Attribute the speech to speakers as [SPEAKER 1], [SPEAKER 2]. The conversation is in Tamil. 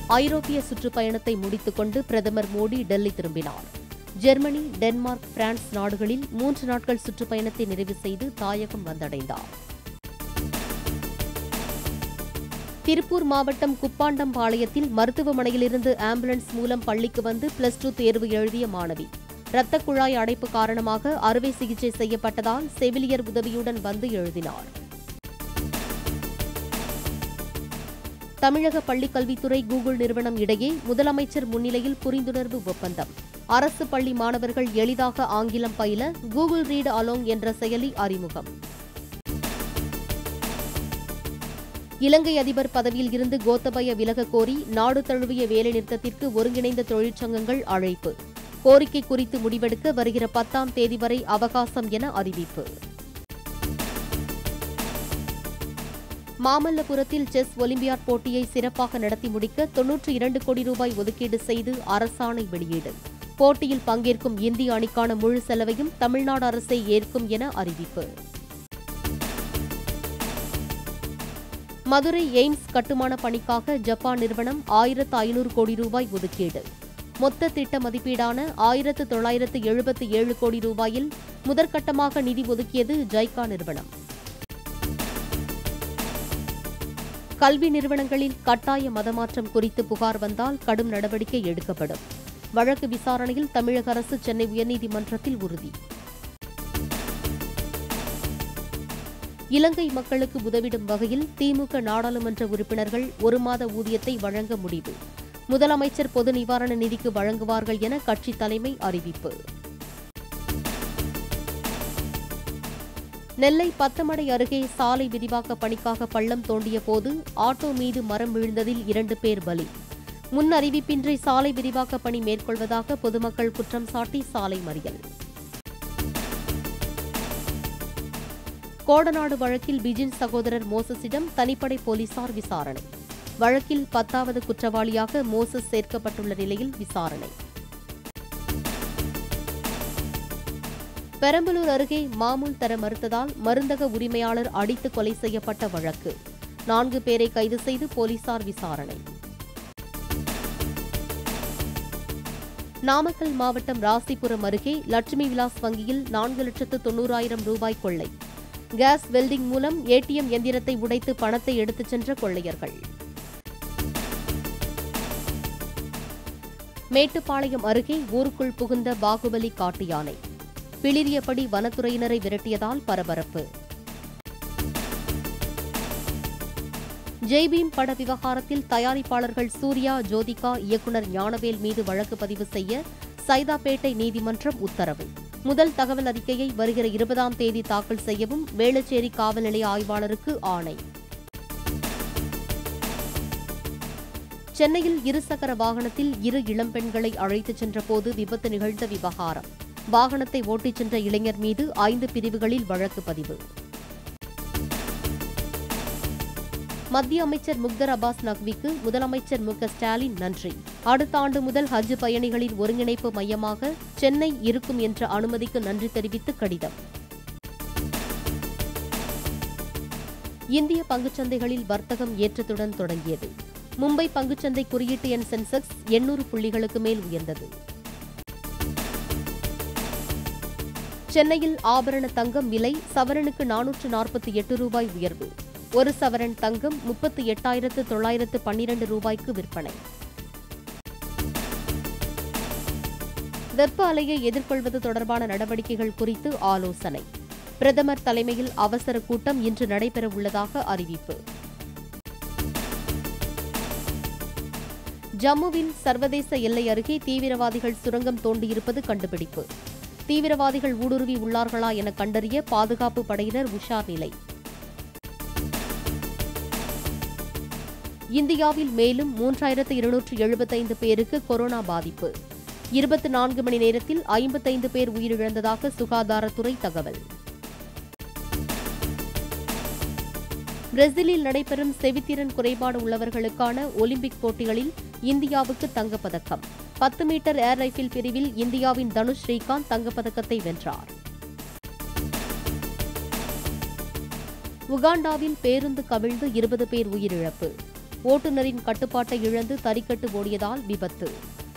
[SPEAKER 1] ஐரோப்பிய சுற்றுப்பயணத்தை முடித்துக்கொண்டு பிரதமர் மோடி டெல்லி திரும்பினார் ஜெர்மனி டென்மார்க் பிரான்ஸ் நாடுகளில் மூன்று நாட்கள் சுற்றுப்பயணத்தை நிறைவு செய்து தாயகம் வந்தடைந்தார் திருப்பூர் மாவட்டம் குப்பாண்டம்பாளையத்தில் மருத்துவமனையிலிருந்து ஆம்புலன்ஸ் மூலம் பள்ளிக்கு வந்து பிளஸ் டூ தேர்வு எழுதிய மாணவி இரத்த குழாய் அடைப்பு காரணமாக அறுவை சிகிச்சை செய்யப்பட்டதால் செவிலியர் உதவியுடன் வந்து எழுதினார் தமிழக பள்ளிக்கல்வித்துறை கூகுள் நிறுவனம் இடையே முதலமைச்சர் முன்னிலையில் புரிந்துணர்வு ஒப்பந்தம் அரசு பள்ளி மாணவர்கள் எளிதாக ஆங்கிலம் பயில கூகுள் ரீட் அலோங் என்ற செயலி அறிமுகம் இலங்கை அதிபர் பதவியில் இருந்து கோத்தபய விலகக் கோரி நாடு தழுவிய வேலைநிறுத்தத்திற்கு ஒருங்கிணைந்த தொழிற்சங்கங்கள் அழைப்பு கோரிக்கை குறித்து முடிவெடுக்க வருகிற பத்தாம் தேதி வரை அவகாசம் என அறிவிப்பு மாமல்லபுரத்தில் செஸ் ஒலிம்பியாட் போட்டியை சிறப்பாக நடத்தி முடிக்க தொன்னூற்றி இரண்டு கோடி ரூபாய் ஒதுக்கீடு செய்து அரசாணை வெளியீடு போட்டியில் பங்கேற்கும் இந்திய அணிக்கான முழு செலவையும் தமிழ்நாடு அரசே ஏற்கும் என அறிவிப்பு மதுரை எய்ம்ஸ் கட்டுமான பணிக்காக ஜப்பான் நிறுவனம் ஆயிரத்து ஐநூறு கோடி ரூபாய் ஒதுக்கீடு மொத்த திட்ட மதிப்பீடான ஆயிரத்து தொள்ளாயிரத்து எழுபத்தி ஏழு கோடி ரூபாயில் முதற்கட்டமாக நிதி ஒதுக்கியது ஜைகா நிறுவனம் கல்வி நிறுவனங்களில் கட்டாய மதமாற்றம் குறித்து புகார் வந்தால் கடும் நடவடிக்கை எடுக்கப்படும் வழக்கு விசாரணையில் தமிழக அரசு சென்னை உயர்நீதிமன்றத்தில் உறுதி இலங்கை மக்களுக்கு உதவிடும் வகையில் திமுக நாடாளுமன்ற உறுப்பினர்கள் ஒரு மாத ஊதியத்தை வழங்க முடிவு முதலமைச்சர் பொது நிவாரண நிதிக்கு வழங்குவார்கள் என கட்சித் தலைமை அறிவிப்பு நெல்லை பத்தமடை அருகே சாலை விரிவாக்க பணிக்காக பள்ளம் தோண்டிய போது ஆட்டோ மீது மரம் விழுந்ததில் இரண்டு பேர் பலி முன் அறிவிப்பின்றி சாலை விரிவாக்க பணி மேற்கொள்வதாக பொதுமக்கள் குற்றம் சாட்டி சாலை மறியல் கோடநாடு வழக்கில் பிஜின் சகோதரர் மோசஸிடம் தனிப்படை போலீசார் விசாரணை வழக்கில் பத்தாவது குற்றவாளியாக மோசஸ் சேர்க்கப்பட்டுள்ள நிலையில் விசாரணை பெரம்பலூர் அருகே மாமூல் தர மறுத்ததால் மருந்தக உரிமையாளர் அடித்து கொலை செய்யப்பட்ட வழக்கு நான்கு பேரை கைது செய்து போலீசார் விசாரணை நாமக்கல் மாவட்டம் ராசிபுரம் அருகே லட்சுமி விலாஸ் வங்கியில் நான்கு லட்சத்து தொன்னூறாயிரம் ரூபாய் கொள்ளை கேஸ் வெல்டிங் மூலம் ஏடிஎம் எந்திரத்தை உடைத்து பணத்தை எடுத்துச் சென்ற கொள்ளையர்கள் மேட்டுப்பாளையம் அருகே ஊருக்குள் புகுந்த பாகுபலி காட்டு யானை பிளிரியபடி வனத்துறையினரை விரட்டியதால் பரபரப்பு ஜெய்பீம் பட விவகாரத்தில் தயாரிப்பாளர்கள் சூர்யா ஜோதிகா இயக்குநர் ஞானவேல் மீது வழக்கு பதிவு செய்ய சைதாப்பேட்டை நீதிமன்றம் உத்தரவு முதல் தகவல் அறிக்கையை வருகிற இருபதாம் தேதி தாக்கல் செய்யவும் வேளச்சேரி காவல் நிலைய ஆய்வாளருக்கு ஆணை சென்னையில் இருசக்கர வாகனத்தில் இரு இளம்பெண்களை அழைத்துச் சென்றபோது விபத்து நிகழ்ந்த விவகாரம் வாகனத்தை ஓட்டிச் சென்ற இளைஞர் மீது ஐந்து பிரிவுகளில் வழக்கு பதிவு மத்திய அமைச்சர் முக்தர் அப்பாஸ் நக்விக்கு முதலமைச்சர் மு க ஸ்டாலின் நன்றி அடுத்த ஆண்டு முதல் ஹஜ் பயணிகளின் ஒருங்கிணைப்பு மையமாக சென்னை இருக்கும் என்ற அனுமதிக்கு நன்றி தெரிவித்து கடிதம் இந்திய பங்குச்சந்தைகளில் வர்த்தகம் ஏற்றத்துடன் தொடங்கியது மும்பை பங்குச்சந்தை குறியீட்டு எண் சென்செக்ஸ் எண்ணூறு புள்ளிகளுக்கு மேல் உயர்ந்தது சென்னையில் ஆபரண தங்கம் விலை சவரனுக்கு நானூற்று நாற்பத்தி எட்டு ரூபாய் உயர்வு ஒரு சவரன் தங்கம் முப்பத்தி எட்டாயிரத்து தொள்ளாயிரத்து பன்னிரண்டு ரூபாய்க்கு விற்பனை வெப்ப அலையை எதிர்கொள்வது தொடர்பான நடவடிக்கைகள் குறித்து ஆலோசனை பிரதமர் தலைமையில் அவசர கூட்டம் இன்று நடைபெறவுள்ளதாக அறிவிப்பு ஜம்முவில் சர்வதேச எல்லை அருகே தீவிரவாதிகள் சுரங்கம் தோண்டியிருப்பது கண்டுபிடிப்பு தீவிரவாதிகள் ஊடுருவி உள்ளார்களா என கண்டறிய பாதுகாப்பு படையினர் உஷார் நிலை இந்தியாவில் மேலும் மூன்றாயிரத்து இருநூற்று எழுபத்தைந்து பேருக்கு கொரோனா பாதிப்பு இருபத்தி நான்கு மணி நேரத்தில் ஐம்பத்தைந்து பேர் உயிரிழந்ததாக சுகாதாரத்துறை தகவல் பிரேசிலில் நடைபெறும் செவித்திறன் குறைபாடு உள்ளவர்களுக்கான ஒலிம்பிக் போட்டிகளில் இந்தியாவுக்கு தங்கப்பதக்கம் பத்து மீட்டர் ஏர் ரைபிள் பிரிவில் இந்தியாவின் தனுஷ் ஸ்ரீகாந்த் தங்கப்பதக்கத்தை வென்றார் உகாண்டாவில் பேருந்து கவிழ்ந்து இருபது பேர் உயிரிழப்பு ஓட்டுநரின் கட்டுப்பாட்டை இழந்து தறிக்கட்டு ஓடியதால் விபத்து